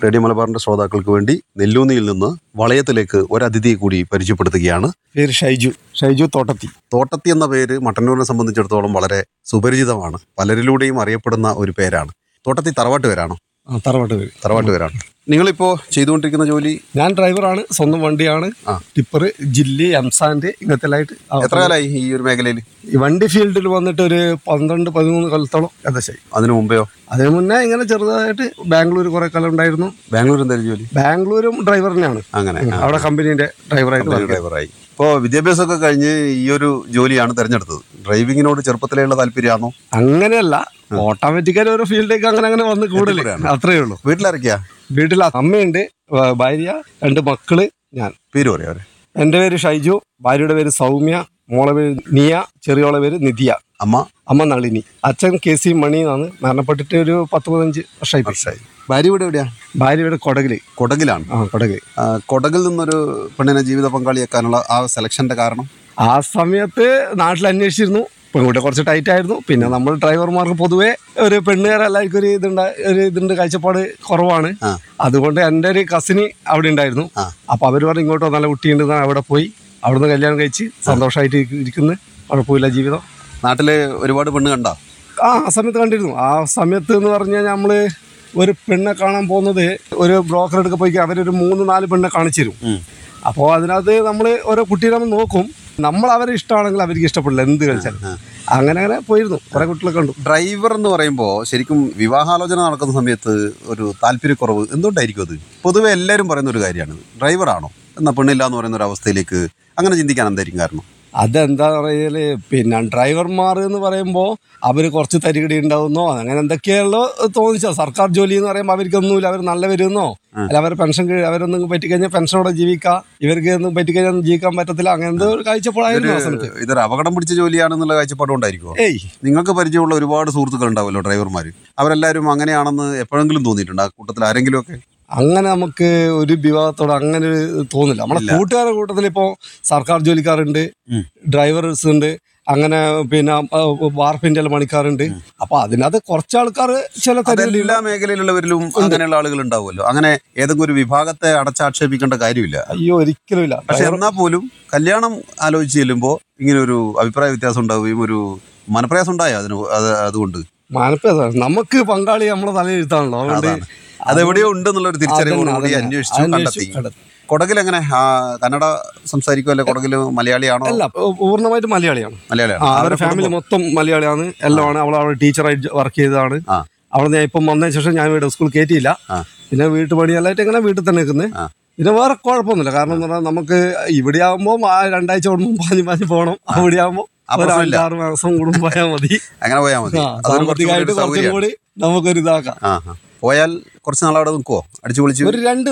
Radio മലബാറിന്റെ ശ്രോതാക്കൾക്ക് വേണ്ടി നെല്ലൂന്നിയിൽ നിന്ന് വളയത്തിലേക്ക് ഒരു അതിഥിയെ കൂടി പരിചയപ്പെടുത്തുകയാണ് പേര് ഷൈജു ഷൈജു തോട്ടത്തി തോട്ടത്തി എന്ന പേര് മട്ടന്നൂരിനെ സംബന്ധിച്ചിടത്തോളം വളരെ സുപരിചിതമാണ് പലരിലൂടെയും അറിയപ്പെടുന്ന ഒരു പേരാണ് തോട്ടത്തി തറവാട്ട് പേരാണോ ആ തറവാട്ട് പേര് തറവാട്ട് പേരാണ് നിങ്ങളിപ്പോ ചെയ്തുകൊണ്ടിരിക്കുന്ന ജോലി ഞാൻ ഡ്രൈവറാണ് സ്വന്തം വണ്ടിയാണ് ആ. ടിപ്പർ ജില്ലി എംസാൻഡ് ഇങ്ങനത്തെ ആയിട്ട് എത്ര കാലമായി ഈ ഒരു മേഖലയിൽ ഈ വണ്ടി ഫീൽഡിൽ വന്നിട്ട് ഒരു പന്ത്രണ്ട് പതിമൂന്ന് കൊല്ലത്തോളം ഏകദേശം അതിനു മുമ്പെയോ അതിന് മുന്നേ ഇങ്ങനെ ചെറുതായിട്ട് ബാംഗ്ലൂർ കുറെ കാലം ഉണ്ടായിരുന്നു ബാംഗ്ലൂർ എന്തായാലും ജോലി ബാംഗ്ലൂരും ഡ്രൈവർ തന്നെയാണ് അങ്ങനെ ആ. അവിടെ കമ്പനീന്റെ ഡ്രൈവറായിട്ട് കമ്പനി വർക്ക് ചെയ്തു. ഡ്രൈവറായി ഇപ്പോൾ വിദ്യാഭ്യാസമൊക്കെ കഴിഞ്ഞ് ഈ ഒരു ജോലിയാണ് തിരഞ്ഞെടുത്തത് ഡ്രൈവിങ്ങിനോട് ചെറുപ്പത്തിലുള്ള താല്പര്യമാണോ അങ്ങനെയല്ല ഓട്ടോമാറ്റിക്കായി ഓരോ ഫീൽഡിലേക്ക് അങ്ങനെ അങ്ങനെ വന്ന് കൂടുതൽ എത്തിപ്പെടുകയാണ്. അത്രേ ഉള്ളൂ വീട്ടിലിറക്കിയാ വീട്ടിൽ അമ്മയുണ്ട് വ- ഭാര്യ രണ്ട് മക്കള് ഞാൻ പേര് പറയാം അവരെ എൻ്റെ പേര് ഷൈജു ഭാര്യയുടെ പേര് സൗമ്യ മോളെ പേര് നിയ ചെറിയോളെ പേര് നിധിയ അമ്മ അമ്മ നളിനി അച്ഛൻ കെ സി മണി എന്നാണ് മരണപ്പെട്ടിട്ട് ഒരു പത്ത് പതിനഞ്ച് വർഷമായി പോയി. വർഷമായി ഭാര്യ വീട് എവിടെയാ ഭാര്യ ഇവിടെ കൊടകില് കൊടകിലാണ് ആ കൊടകില് ആ, കൊടകിൽ നിന്നൊരു പെണ്ണിനെ ജീവിത പങ്കാളിയാക്കാനുള്ള ആ സെലക്ഷന്റെ കാരണം ആ സമയത്ത് നാട്ടിൽ അന്വേഷിച്ചിരുന്നു പെൺകുട്ടി കുറച്ച് ടൈറ്റ് ആയിരുന്നു പിന്നെ നമ്മൾ ഡ്രൈവർമാർക്ക് പൊതുവേ ഒരു പെണ്ണുകാരെല്ലാവർക്കും ഒരു ഇതുണ്ട ഒരു ഇതുണ്ട് കാഴ്ചപ്പാട് കുറവാണ് ആ. അതുകൊണ്ട് എൻ്റെ ഒരു കസിന് അവിടെ ഉണ്ടായിരുന്നു ആ. അപ്പൊ അവർ പറഞ്ഞു ഇങ്ങോട്ട് നല്ല കുട്ടിയുണ്ട് ഞാൻ അവിടെ പോയി അവിടുന്ന് കല്യാണം കഴിച്ച് സന്തോഷമായിട്ട് ഇരിക്കുന്നു കുഴപ്പമില്ല ജീവിതം നാട്ടില് ഒരുപാട് പെണ്ണ് കണ്ട ആ ആ സമയത്ത് കണ്ടിരുന്നു ആ സമയത്ത് എന്ന് പറഞ്ഞാൽ നമ്മള് ഒരു പെണ്ണെ കാണാൻ പോകുന്നത് ഒരു ബ്രോക്കർ എടുക്ക പോയി അവരൊരു മൂന്ന് നാല് പെണ്ണെ കാണിച്ചു തരും അപ്പോൾ അതിനകത്ത് നമ്മൾ ഓരോ കുട്ടീനെ നമ്മൾ നോക്കും നമ്മൾ അവരെ ഇഷ്ടമാണെങ്കിൽ അവർക്ക് ഇഷ്ടപ്പെടില്ല എന്ത് കളിച്ചാലും അങ്ങനെ അങ്ങനെ പോയിരുന്നു കുറെ കുട്ടികളെ കണ്ടു ഡ്രൈവർ എന്ന് പറയുമ്പോൾ ശരിക്കും വിവാഹാലോചന നടക്കുന്ന സമയത്ത് ഒരു താല്പര്യക്കുറവ് എന്തുകൊണ്ടായിരിക്കും അത് പൊതുവെ എല്ലാവരും പറയുന്ന ഒരു കാര്യമാണ് ഡ്രൈവറാണോ എന്നാ പെണ്ണില്ല എന്ന് പറയുന്ന ഒരു അവസ്ഥയിലേക്ക് അങ്ങനെ ചിന്തിക്കാൻ എന്തായിരിക്കും കാരണം അതെന്താ പറയല് പിന്നെ ഡ്രൈവർമാർ എന്ന് പറയുമ്പോൾ അവർ കുറച്ച് തരികടി ഉണ്ടാവുന്നോ അങ്ങനെ എന്തൊക്കെയാണല്ലോ തോന്നിച്ചോ സർക്കാർ ജോലി എന്ന് പറയുമ്പോൾ അവർക്കൊന്നുമില്ല അവർ നല്ല വരുന്നോ അല്ല അവർ പെൻഷൻ കഴി- അവരൊന്നും പറ്റിക്കഴിഞ്ഞാൽ പെൻഷനോടെ ജീവിക്കാം ഇവർക്ക് ഒന്നും പറ്റിക്കഴിഞ്ഞാൽ ജീവിക്കാൻ പറ്റത്തില്ല അങ്ങനത്തെ ഒരു കാഴ്ചപ്പാടായിരുന്നു ആ സമയത്ത് ഇതൊരു അപകടം പിടിച്ച ജോലിയാണെന്നുള്ള കാഴ്ചപ്പാടുകൊണ്ടായിരിക്കുമോ ഏയ് നിങ്ങൾക്ക് പരിചയമുള്ള ഒരുപാട് സുഹൃത്തുക്കൾ ഉണ്ടാവുമല്ലോ ഡ്രൈവർമാർ അവരെല്ലാവരും അങ്ങനെയാണെന്ന് എപ്പോഴെങ്കിലും തോന്നിയിട്ടുണ്ട് ആ കൂട്ടത്തിൽ ആരെങ്കിലും ഒക്കെ അങ്ങനെ നമുക്ക് ഒരു വിവാദത്തോട് അങ്ങനെ ഒരു തോന്നില്ല നമ്മളെ കൂട്ടുകാരുടെ കൂട്ടത്തിൽ ഇപ്പോൾ സർക്കാർ ജോലിക്കാരുണ്ട് ഉം. ഡ്രൈവേഴ്സ് ഉണ്ട് അങ്ങനെ പിന്നെ വാർപ്പിന്റെ പണിക്കാരുണ്ട് അപ്പൊ അതിനകത്ത് കുറച്ച് ആൾക്കാർ ചില തരത്തിൽ എല്ലാ മേഖലയിലുള്ളവരിലും അങ്ങനെയുള്ള ആളുകൾ ഉണ്ടാവുമല്ലോ അങ്ങനെ ഏതെങ്കിലും ഒരു വിഭാഗത്തെ അടച്ചാക്ഷേപിക്കേണ്ട കാര്യമില്ല അയ്യോ ഒരിക്കലും ഇല്ല പക്ഷെ എന്നാൽ പോലും കല്യാണം ആലോചിച്ച് ചെല്ലുമ്പോൾ ഇങ്ങനെ ഒരു അഭിപ്രായ വ്യത്യാസം ഉണ്ടാവുകയും ഒരു മനപ്രയാസം ഉണ്ടായോ അതിന് അത് അതുകൊണ്ട് മാനപ്പേതാണ് നമുക്ക് പങ്കാളി നമ്മളെ തലയിരുത്താണല്ലോ അതുകൊണ്ട് അതാണ് അതെവിടെയോ ഉണ്ടെന്നുള്ള ഒരു തിരിച്ചറിവോടുകൂടി അതന്നെ, അന്വേഷിച്ചു അന്വേഷിച്ചു കണ്ടെത്തി കണ്ടെത്തി. കൊടകിൽ എങ്ങനെ ആ, കന്നഡ സംസാരിക്കും അല്ലെ കൊടകിൽ മലയാളിയാണോ അല്ല പൂർണ്ണമായിട്ട് മലയാളിയാണ് ആ മലയാളിയാണോ അവരുടെ അവരുടെ ഫാമിലി മൊത്തം മലയാളിയാണ് എല്ലാമാണ് അവൾ അവിടെ ടീച്ചറായിട്ട് വർക്ക് ചെയ്തതാണ് ആ. അവിടെ ഞാൻ ഇപ്പം വന്നതിന് ശേഷം ഞാൻ ഇവിടെ സ്കൂൾ കയറ്റിയില്ല ആ. പിന്നെ വീട്ടു പണിയെല്ലായിട്ട് ഇങ്ങനെ വീട്ടിൽ തന്നെ നിൽക്കുന്നത് ആ. പിന്നെ വേറെ കുഴപ്പമൊന്നുമില്ല കാരണം എന്ന് പറഞ്ഞാൽ നമുക്ക് ഇവിടെ ആകുമ്പോൾ ആ രണ്ടാഴ്ച കൂടുമ്പോൾ പാഞ്ഞ് പാഞ്ഞ് പോകണം അവിടെ ആകുമ്പോൾ ആ ഒരു പ്രശ്നമില്ല. അഞ്ചാറ് മാസം കൂടുമ്പോൾ പോയാൽ മതി അങ്ങനെ പോയാൽ മതി ആ, അതൊരു കുറച്ചും കൂടി സാമ്പത്തികമായിട്ട് ഒരു കുറച്ചും സൗകര്യമാണ്. കൂടി നമുക്കൊരു ഇതാക്കാം ആ ആ. പോയാൽ കുറച്ച് നാൾ അവിടെ നിൽക്കുവോ അടിച്ചു പൊളിച്ച് ഒരു രണ്ട്